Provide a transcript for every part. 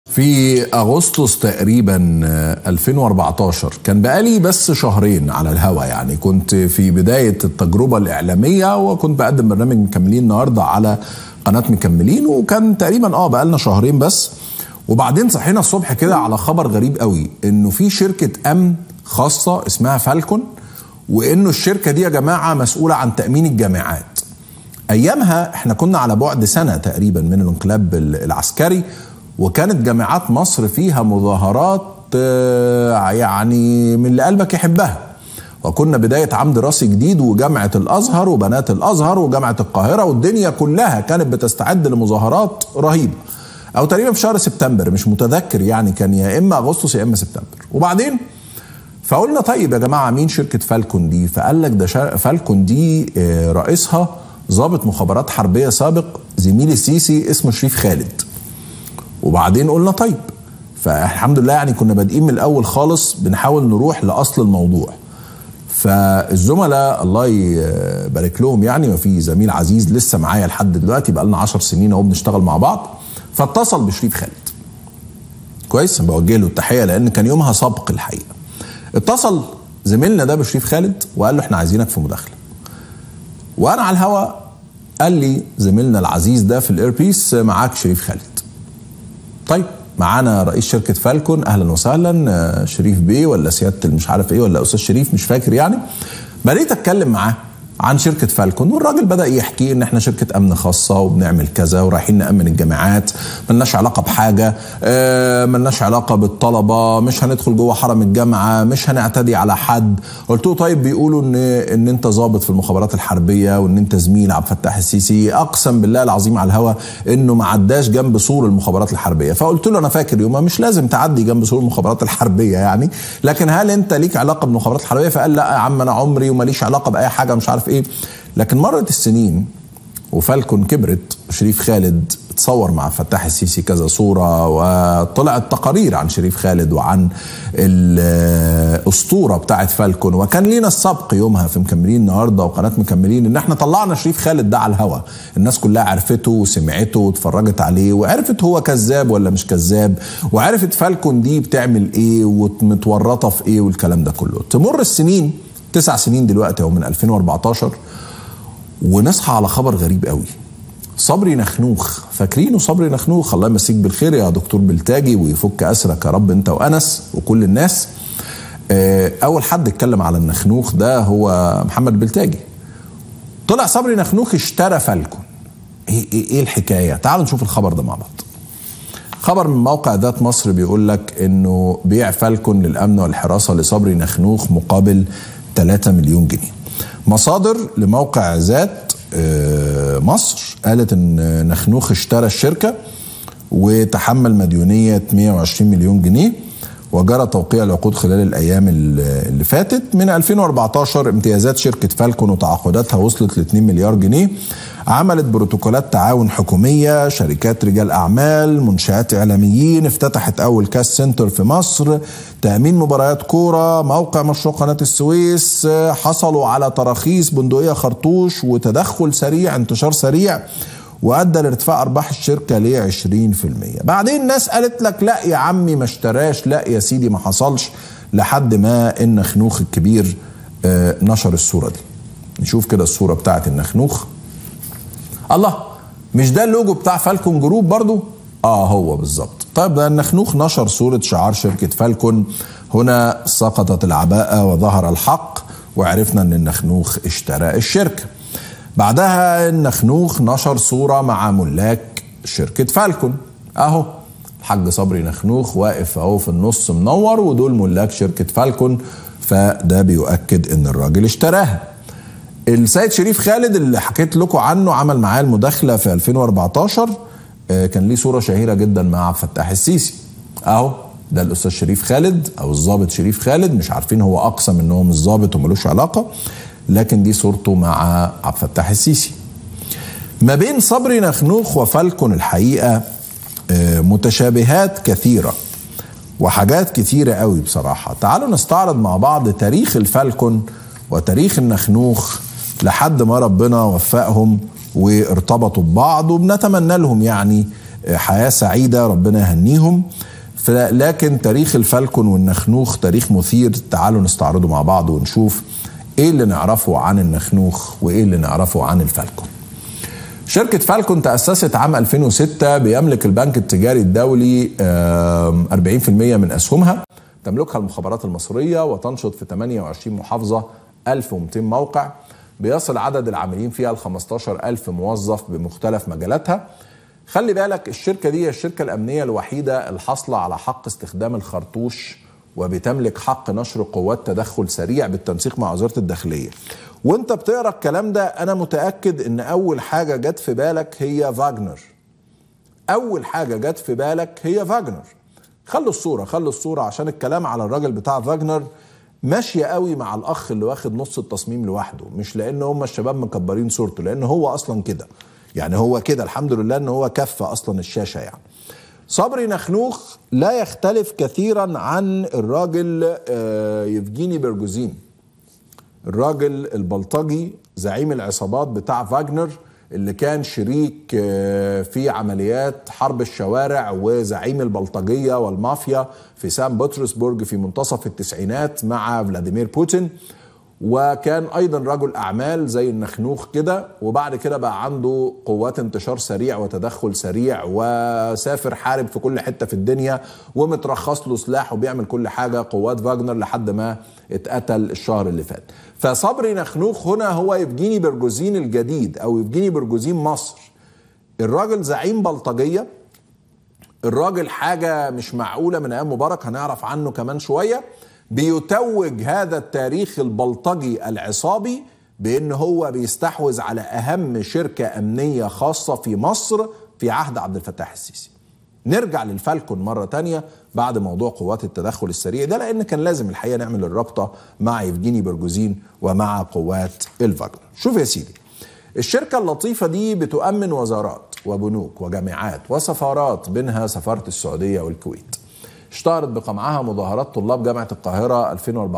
في اغسطس تقريبا آه، 2014 كان بقالي بس شهرين على الهوا يعني كنت في بدايه التجربه الاعلاميه وكنت بقدم برنامج مكملين النهارده على قناه مكملين وكان تقريبا اه بقالنا شهرين بس وبعدين صحينا الصبح كده على خبر غريب قوي انه في شركه امن خاصه اسمها فالكون وانه الشركه دي يا جماعه مسؤوله عن تامين الجامعات ايامها احنا كنا على بعد سنه تقريبا من الانقلاب العسكري وكانت جامعات مصر فيها مظاهرات آه، يعني من اللي قلبك يحبها وكنا بداية عام دراسي جديد وجامعة الأزهر وبنات الأزهر وجامعة القاهرة والدنيا كلها كانت بتستعد لمظاهرات رهيبة أو تقريبا في شهر سبتمبر مش متذكر يعني كان يا إما أغسطس يا إما سبتمبر وبعدين فقلنا طيب يا جماعة مين شركة فالكون دي فقال لك ده شا- فالكون دي آه، رئيسها ضابط مخابرات حربية سابق زميل السيسي اسمه شريف خالد وبعدين قلنا طيب فالحمد لله يعني كنا بادئين من الاول خالص بنحاول نروح لاصل الموضوع فالزملاء الله يبارك لهم يعني وفي زميل عزيز لسه معايا لحد دلوقتي بقى لنا 10 سنين اهو بنشتغل مع بعض فاتصل بشريف خالد كويس بوجه له التحيه لان كان يومها سبق الحقيقه اتصل زميلنا ده بشريف خالد وقال له احنا عايزينك في مداخله وانا على الهوا قال لي زميلنا العزيز ده في الايربيس معاك شريف خالد طيب معانا رئيس شركه فالكون اهلا وسهلا آه، شريف بيه ولا سياده مش عارف ايه ولا استاذ شريف مش فاكر يعني بديت اتكلم معاه عن شركة فالكون والراجل بدأ يحكي ان احنا شركة امن خاصة وبنعمل كذا ورايحين نأمن الجامعات ملناش علاقة بحاجة آه، ملناش علاقة بالطلبة مش هندخل جوه حرم الجامعة مش هنعتدي على حد قلت له طيب بيقولوا ان ان انت ضابط في المخابرات الحربية وان انت زميل عبد الفتاح السيسي اقسم بالله العظيم على الهوا انه ما عداش جنب سور المخابرات الحربية فقلت له انا فاكر يومها مش لازم تعدي جنب سور المخابرات الحربية يعني لكن هل انت ليك علاقة بالمخابرات الحربية فقال لا يا عم انا عمري وماليش علاقة بأي حاجة مش عارف ايه لكن مرت السنين وفالكون كبرت شريف خالد اتصور مع فتاح السيسي كذا صورة وطلعت تقارير عن شريف خالد وعن الأسطورة بتاعت فالكون وكان لينا السبق يومها في مكملين النهاردة وقناة مكملين ان احنا طلعنا شريف خالد ده على الهوا الناس كلها عرفته وسمعته واتفرجت عليه وعرفت هو كذاب ولا مش كذاب وعرفت فالكون دي بتعمل ايه ومتورطة في ايه والكلام ده كله تمر السنين تسع سنين دلوقتي او من 2014 ونصحى على خبر غريب قوي صبري نخنوخ فاكرينه صبري نخنوخ الله يمسيك بالخير يا دكتور بلتاجي ويفك اسرك يا رب انت وانس وكل الناس آه، اول حد اتكلم على النخنوخ ده هو محمد بلتاجي طلع صبري نخنوخ اشترى فالكون ايه ايه, إيه الحكايه تعالوا نشوف الخبر ده مع بعض خبر من موقع ذات مصر بيقول لك انه بيع فالكون للامن والحراسه لصبري نخنوخ مقابل 3 مليون جنيه. مصادر لموقع ذات آه، مصر قالت ان نخنوخ اشترى الشركه وتحمل مديونيه 120 مليون جنيه وجرى توقيع العقود خلال الايام اللي فاتت من 2014 امتيازات شركه فالكون وتعاقداتها وصلت ل 2 مليار جنيه عملت بروتوكولات تعاون حكوميه شركات رجال اعمال منشات اعلاميين افتتحت اول كاس سنتر في مصر تامين مباريات كوره موقع مشروع قناه السويس حصلوا على تراخيص بندقيه خرطوش وتدخل سريع انتشار سريع وادى لارتفاع ارباح الشركه ل 20% بعدين ناس قالت لك لا يا عمي ما اشتراش لا يا سيدي ما حصلش لحد ما النخنوخ الكبير آه، نشر الصوره دي نشوف كده الصوره بتاعت النخنوخ الله مش ده اللوجو بتاع فالكون جروب برضو اه هو بالظبط طيب ده النخنوخ نشر صورة شعار شركة فالكون هنا سقطت العباءة وظهر الحق وعرفنا ان النخنوخ اشترى الشركة بعدها النخنوخ نشر صورة مع ملاك شركة فالكون اهو الحاج صبري نخنوخ واقف اهو في النص منور ودول ملاك شركة فالكون فده بيؤكد ان الراجل اشتراها السيد شريف خالد اللي حكيت لكم عنه عمل معاه المداخله في 2014 آه، كان ليه صوره شهيره جدا مع عبد الفتاح السيسي اهو ده الاستاذ شريف خالد او الضابط شريف خالد مش عارفين هو اقسم ان هو مش ضابط وملوش علاقه لكن دي صورته مع عبد الفتاح السيسي ما بين صبري نخنوخ وفالكون الحقيقه آه، متشابهات كثيره وحاجات كتيرة قوي بصراحة تعالوا نستعرض مع بعض تاريخ الفالكون وتاريخ النخنوخ لحد ما ربنا وفقهم وارتبطوا ببعض وبنتمنى لهم يعني حياه سعيده ربنا يهنيهم لكن تاريخ الفالكون والنخنوخ تاريخ مثير تعالوا نستعرضه مع بعض ونشوف ايه اللي نعرفه عن النخنوخ وايه اللي نعرفه عن الفالكون شركة فالكون تأسست عام 2006 بيملك البنك التجاري الدولي 40% من أسهمها تملكها المخابرات المصرية وتنشط في 28 محافظة 1200 موقع بيصل عدد العاملين فيها ل 15000 موظف بمختلف مجالاتها خلي بالك الشركة دي هي الشركة الأمنية الوحيدة الحاصلة على حق استخدام الخرطوش وبتملك حق نشر قوات تدخل سريع بالتنسيق مع وزارة الداخلية وانت بتقرا الكلام ده انا متاكد ان اول حاجه جت في بالك هي فاجنر اول حاجه جت في بالك هي فاجنر خلوا الصوره خلوا الصوره عشان الكلام على الراجل بتاع فاجنر ماشيه قوي مع الاخ اللي واخد نص التصميم لوحده مش لان هم الشباب مكبرين صورته لان هو اصلا كده يعني هو كده الحمد لله ان هو كف اصلا الشاشه يعني صبري نخنوخ لا يختلف كثيرا عن الراجل يفجيني برجوزين الراجل البلطجي زعيم العصابات بتاع فاجنر اللي كان شريك في عمليات حرب الشوارع وزعيم البلطجية والمافيا في سان بطرسبورج في منتصف التسعينات مع فلاديمير بوتين وكان ايضا رجل اعمال زي النخنوخ كده وبعد كده بقى عنده قوات انتشار سريع وتدخل سريع وسافر حارب في كل حته في الدنيا ومترخص له سلاح وبيعمل كل حاجه قوات فاجنر لحد ما اتقتل الشهر اللي فات فصبري نخنوخ هنا هو يفجيني برجوزين الجديد او يفجيني برجوزين مصر الراجل زعيم بلطجيه الراجل حاجه مش معقوله من ايام مبارك هنعرف عنه كمان شويه بيتوج هذا التاريخ البلطجي العصابي بان هو بيستحوذ على اهم شركه امنيه خاصه في مصر في عهد عبد الفتاح السيسي. نرجع للفالكون مره تانية بعد موضوع قوات التدخل السريع ده لان كان لازم الحقيقه نعمل الرابطه مع يفجيني برجوزين ومع قوات الفاجنر. شوف يا سيدي الشركه اللطيفه دي بتؤمن وزارات وبنوك وجامعات وسفارات بينها سفاره السعوديه والكويت. اشتهرت بقمعها مظاهرات طلاب جامعة القاهرة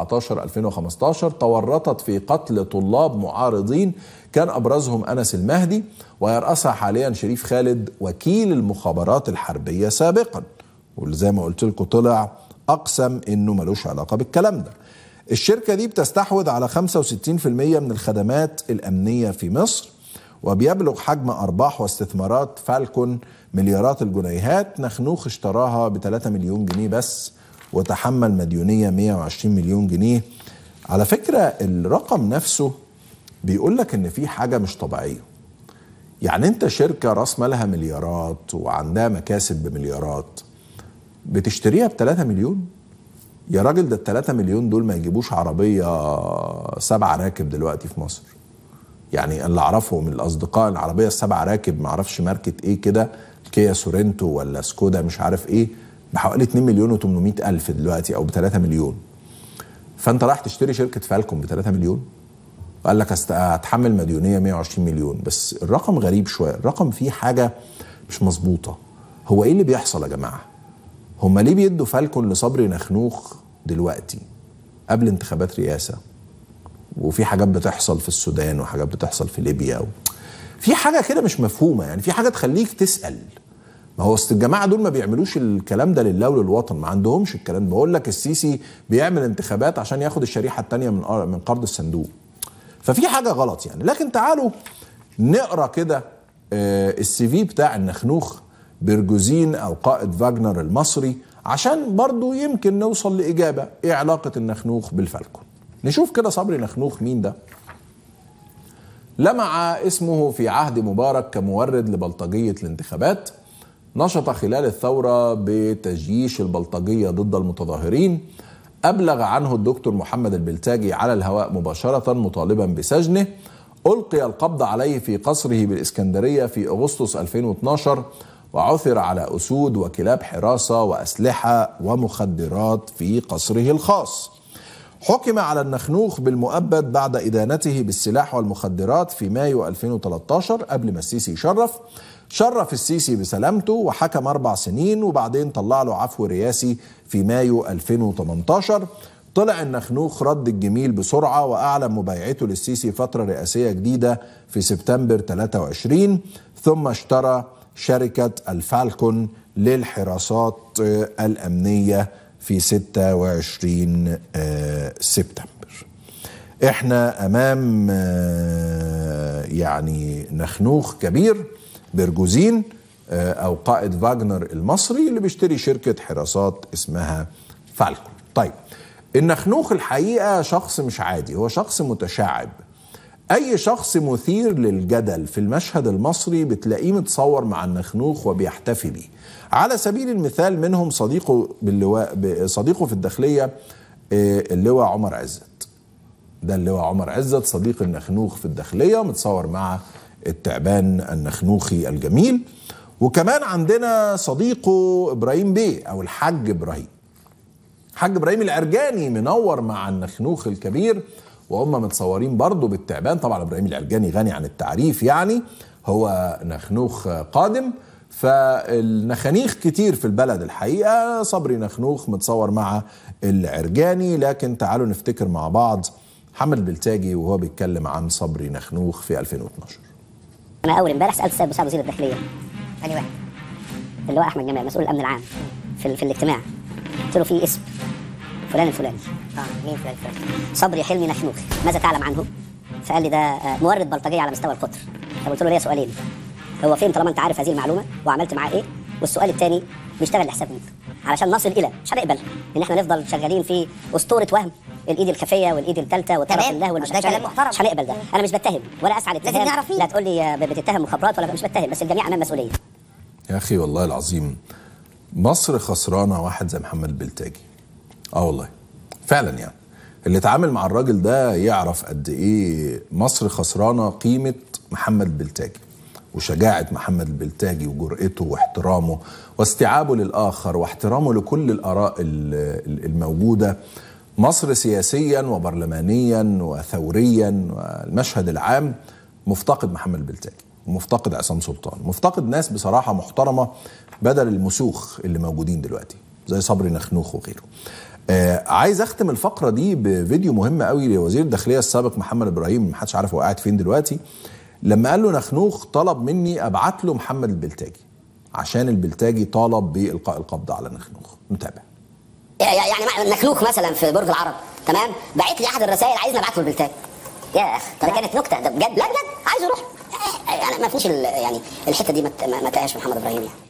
2014-2015 تورطت في قتل طلاب معارضين كان أبرزهم أنس المهدي ويرأسها حاليا شريف خالد وكيل المخابرات الحربية سابقا واللي زي ما قلت لكم طلع أقسم إنه ملوش علاقة بالكلام ده الشركة دي بتستحوذ على 65% من الخدمات الأمنية في مصر وبيبلغ حجم أرباح واستثمارات فالكون مليارات الجنيهات نخنوخ اشتراها ب 3 مليون جنيه بس وتحمل مديونية 120 مليون جنيه على فكرة الرقم نفسه بيقول لك ان في حاجة مش طبيعية يعني انت شركة راس مالها مليارات وعندها مكاسب بمليارات بتشتريها ب 3 مليون يا راجل ده ال 3 مليون دول ما يجيبوش عربية سبعة راكب دلوقتي في مصر يعني اللي اعرفه من الاصدقاء العربيه السبعه راكب ما اعرفش ماركه ايه كده كيا سورنتو ولا سكودا مش عارف ايه بحوالي 2 مليون و800 الف دلوقتي او ب 3 مليون فانت رايح تشتري شركه فالكون ب 3 مليون وقال لك هتحمل مديونيه 120 مليون بس الرقم غريب شويه الرقم فيه حاجه مش مظبوطه هو ايه اللي بيحصل يا جماعه هم ليه بيدوا فالكون لصبري نخنوخ دلوقتي قبل انتخابات رئاسه وفي حاجات بتحصل في السودان وحاجات بتحصل في ليبيا و... في حاجه كده مش مفهومه يعني في حاجه تخليك تسال ما هو اصل الجماعه دول ما بيعملوش الكلام ده لله وللوطن ما عندهمش الكلام ده بقول لك السيسي بيعمل انتخابات عشان ياخد الشريحه الثانيه من من قرض الصندوق ففي حاجه غلط يعني لكن تعالوا نقرا كده السي في بتاع النخنوخ برجوزين او قائد فاجنر المصري عشان برضو يمكن نوصل لاجابه ايه علاقه النخنوخ بالفالكون نشوف كده صبري نخنوخ مين ده لمع اسمه في عهد مبارك كمورد لبلطجية الانتخابات نشط خلال الثورة بتجييش البلطجية ضد المتظاهرين أبلغ عنه الدكتور محمد البلتاجي على الهواء مباشرة مطالبا بسجنه ألقي القبض عليه في قصره بالإسكندرية في أغسطس 2012 وعثر على أسود وكلاب حراسة وأسلحة ومخدرات في قصره الخاص حكم على النخنوخ بالمؤبد بعد إدانته بالسلاح والمخدرات في مايو 2013 قبل ما السيسي يشرف شرف السيسي بسلامته وحكم أربع سنين وبعدين طلع له عفو رئاسي في مايو 2018 طلع النخنوخ رد الجميل بسرعة وأعلن مبايعته للسيسي فترة رئاسية جديدة في سبتمبر 23 ثم اشترى شركة الفالكون للحراسات الأمنية في 26 سبتمبر احنا امام يعني نخنوخ كبير برجوزين او قائد فاجنر المصري اللي بيشتري شركه حراسات اسمها فالكون طيب النخنوخ الحقيقه شخص مش عادي هو شخص متشعب اي شخص مثير للجدل في المشهد المصري بتلاقيه متصور مع النخنوخ وبيحتفي بيه على سبيل المثال منهم صديقه باللواء صديقه في الداخليه اللواء عمر عزت ده اللواء عمر عزت صديق النخنوخ في الداخليه متصور مع التعبان النخنوخي الجميل وكمان عندنا صديقه ابراهيم بيه او الحاج ابراهيم حاج ابراهيم العرجاني منور مع النخنوخ الكبير وهم متصورين برضه بالتعبان طبعا ابراهيم العرجاني غني عن التعريف يعني هو نخنوخ قادم فالنخانيخ كتير في البلد الحقيقه صبري نخنوخ متصور مع العرجاني لكن تعالوا نفتكر مع بعض محمد البلتاجي وهو بيتكلم عن صبري نخنوخ في 2012 انا اول امبارح سالت السيد مساعد وزير الداخليه انهي واحد اللي هو احمد جمال مسؤول الامن العام في, في الاجتماع قلت له في اسم فلان الفلاني اه مين فلان فلان صبري حلمي نخنوخ ماذا تعلم عنه فقال لي ده مورد بلطجيه على مستوى القطر فقلت له ليا سؤالين هو فين طالما انت عارف هذه المعلومه وعملت معاه ايه والسؤال الثاني بيشتغل لحساب مين علشان نصل الى مش هنقبل ان احنا نفضل شغالين في اسطوره وهم الايد الخفيه والايد الثالثه والطرف تمام. الله والمش ده كلام محترم. مش هنقبل ده انا مش بتهم ولا اسعى للاتهام لازم نعرف مين. لا تقول لي بتتهم مخابرات ولا مش بتهم بس الجميع امام مسؤوليه يا اخي والله العظيم مصر خسرانه واحد زي محمد البلتاجي اه والله فعلا يعني اللي اتعامل مع الراجل ده يعرف قد ايه مصر خسرانه قيمه محمد البلتاجي وشجاعه محمد البلتاجي وجرأته واحترامه واستيعابه للاخر واحترامه لكل الاراء ال- الموجوده مصر سياسيا وبرلمانيا وثوريا والمشهد العام مفتقد محمد البلتاجي ومفتقد عصام سلطان مفتقد ناس بصراحة محترمة بدل المسوخ اللي موجودين دلوقتي زي صبري نخنوخ وغيره آه عايز اختم الفقرة دي بفيديو مهم قوي لوزير الداخلية السابق محمد ابراهيم محدش عارف هو قاعد فين دلوقتي لما قال له نخنوخ طلب مني ابعت له محمد البلتاجي عشان البلتاجي طالب بالقاء القبض على نخنوخ نتابع يعني نخلوخ مثلا في برج العرب تمام بعت لي احد الرسائل عايزني ابعت له البلتاج يا اخي ده كانت نكته ده بجد لا بجد عايز اروح انا ما فيش ال- يعني الحته دي ما ت- ما ما تقاش محمد ابراهيم يعني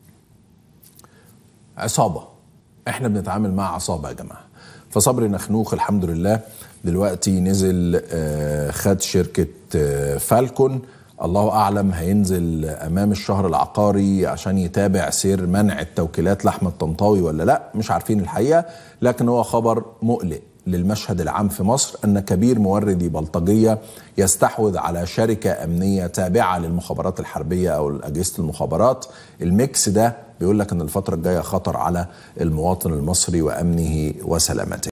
عصابة احنا بنتعامل مع عصابة يا جماعة فصبري نخنوخ الحمد لله دلوقتي نزل آه، خد شركة آه، فالكون الله أعلم هينزل أمام الشهر العقاري عشان يتابع سير منع التوكيلات لأحمد طنطاوي ولا لا مش عارفين الحقيقة لكن هو خبر مقلق للمشهد العام في مصر أن كبير موردي بلطجية يستحوذ على شركة أمنية تابعة للمخابرات الحربية أو أجهزة المخابرات الميكس ده بيقول لك أن الفترة الجاية خطر على المواطن المصري وأمنه وسلامته